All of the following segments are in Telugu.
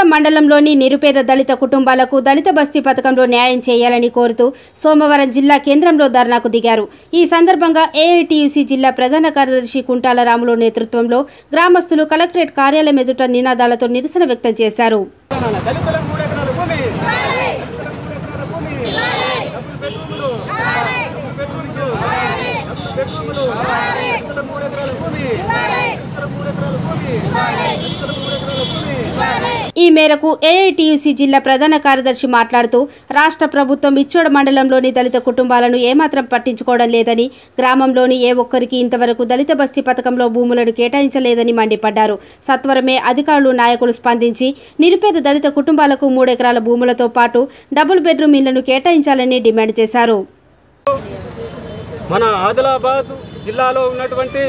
మండలంలోని నిరుపేద దళిత కుటుంబాలకు దళిత బస్తీ పథకంలో న్యాయం చేయాలని కోరుతూ సోమవారం జిల్లా కేంద్రంలో ధర్నాకు దిగారు ఈ సందర్భంగా ఏఐటియుసి జిల్లా ప్రధాన కార్యదర్శి కుంటాల రాములు నేతృత్వంలో గ్రామస్తులు కలెక్టరేట్ కార్యాలయం ఎదుట నినాదాలతో నిరసన వ్యక్తం చేశారు దళితులకు మూడు ఎకరాల భూమి దళితులకు మూడు ఎకరాల భూమి డబుల్ బెడ్రూములు డబుల్ బెడ్రూములు డబుల్ బెడ్రూములు దళితులకు మూడు ఎకరాల భూమి దళితులకు మూడు ఎకరాల భూమి దళితులకు మూడు ఎకరాల భూమి ఈ మేరకు ఏఐటియుసి జిల్లా ప్రధాన కార్యదర్శి మాట్లాడుతూ రాష్ట్ర ప్రభుత్వం ఇచ్చోడ మండలంలోని దళిత కుటుంబాలను ఏమాత్రం పట్టించుకోవడం లేదని గ్రామంలోని ఏ ఒక్కరికి ఇంతవరకు దళిత బస్తీ పథకంలో భూములను కేటాయించలేదని మండిపడ్డారు సత్వరమే అధికారులు నాయకులు స్పందించి నిరుపేద దళిత కుటుంబాలకు మూడెకరాల భూములతో పాటు డబుల్ బెడ్రూమ్ ఇళ్లను కేటాయించాలని డిమాండ్ చేశారు మన ఆదిలాబాద్ జిల్లాలో ఉన్నటువంటి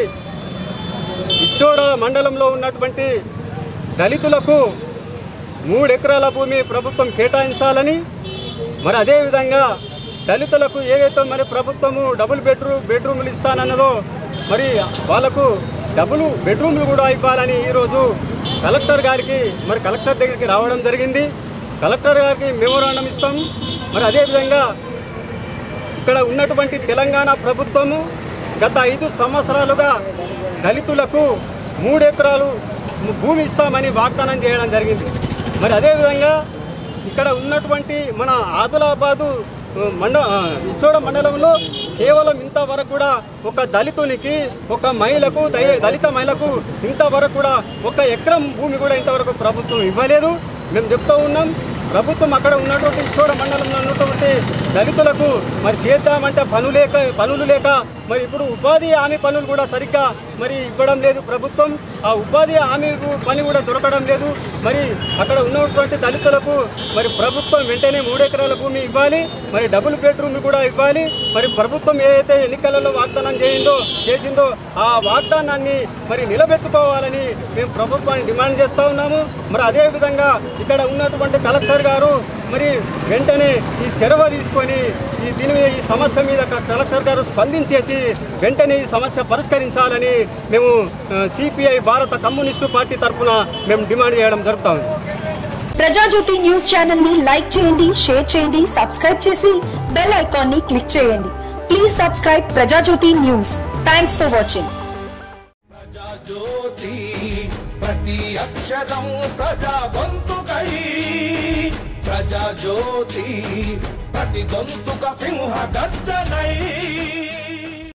ఇచ్చోడ మండలంలో ఉన్నటువంటి దళితులకు మూడు ఎకరాల భూమి ప్రభుత్వం కేటాయించాలని మరి అదేవిధంగా దళితులకు ఏదైతే మరి ప్రభుత్వము డబుల్ బెడ్రూమ్ బెడ్రూములు ఇస్తానన్నదో మరి వాళ్ళకు డబుల్ బెడ్రూమ్లు కూడా ఇవ్వాలని ఈరోజు కలెక్టర్ గారికి మరి కలెక్టర్ దగ్గరికి రావడం జరిగింది కలెక్టర్ గారికి మెమోరాండం ఇస్తాం మరి అదేవిధంగా ఇక్కడ ఉన్నటువంటి తెలంగాణ ప్రభుత్వము గత ఐదు సంవత్సరాలుగా దళితులకు మూడు ఎకరాలు భూమి ఇస్తామని వాగ్దానం చేయడం జరిగింది మరి అదేవిధంగా ఇక్కడ ఉన్నటువంటి మన ఆదిలాబాదు మండ ఇచ్చోడ మండలంలో కేవలం ఇంతవరకు కూడా ఒక దళితునికి ఒక మహిళకు దయ- దళిత మహిళకు ఇంతవరకు కూడా ఒక ఎకరం భూమి కూడా ఇంతవరకు ప్రభుత్వం ఇవ్వలేదు మేము చెప్తూ ఉన్నాం ప్రభుత్వం అక్కడ ఉన్నటువంటి చోడ మండలంలో ఉన్నటువంటి దళితులకు మరి చేద్దామంటే పనులు లేక పనులు లేక మరి ఇప్పుడు ఉపాధి హామీ పనులు కూడా సరిగ్గా మరి ఇవ్వడం లేదు ప్రభుత్వం ఆ ఉపాధి హామీ పని కూడా దొరకడం లేదు మరి అక్కడ ఉన్నటువంటి దళితులకు మరి ప్రభుత్వం వెంటనే మూడు ఎకరాల భూమి ఇవ్వాలి మరి డబుల్ బెడ్రూమ్ కూడా ఇవ్వాలి మరి ప్రభుత్వం ఏదైతే ఎన్నికలలో వాగ్దానం చేయిందో చేసిందో ఆ వాగ్దానాన్ని మరి నిలబెట్టుకోవాలని మేము ప్రభుత్వాన్ని డిమాండ్ చేస్తూ ఉన్నాము మరి అదేవిధంగా ఇక్కడ ఉన్నటువంటి కలెక్టర్ గారు మరి వెంటనే ఈ సెలవు తీసుకొని ఈ దీని మీద ఈ సమస్య మీద క- కలెక్టర్ గారు స్పందించేసి వెంటనే ఈ సమస్య పరిష్కరించాలని మేము సిపిఐ భారత కమ్యూనిస్టు పార్టీ తరఫున మేము డిమాండ్ చేయడం జరుగుతా ఉంది ప్రజాజ్యోతి న్యూస్ ఛానల్ ని లైక్ చేయండి షేర్ చేయండి సబ్స్క్రైబ్ చేసి బెల్ ఐకాన్ ని క్లిక్ చేయండి please subscribe Prajajyothi news thanks for watching Prajajyothi ప్రతి అక్షరం ప్రజా గొంతుకై ప్రజాజ్యోతి ప్రతి గొంతుక సింహ గర్జనై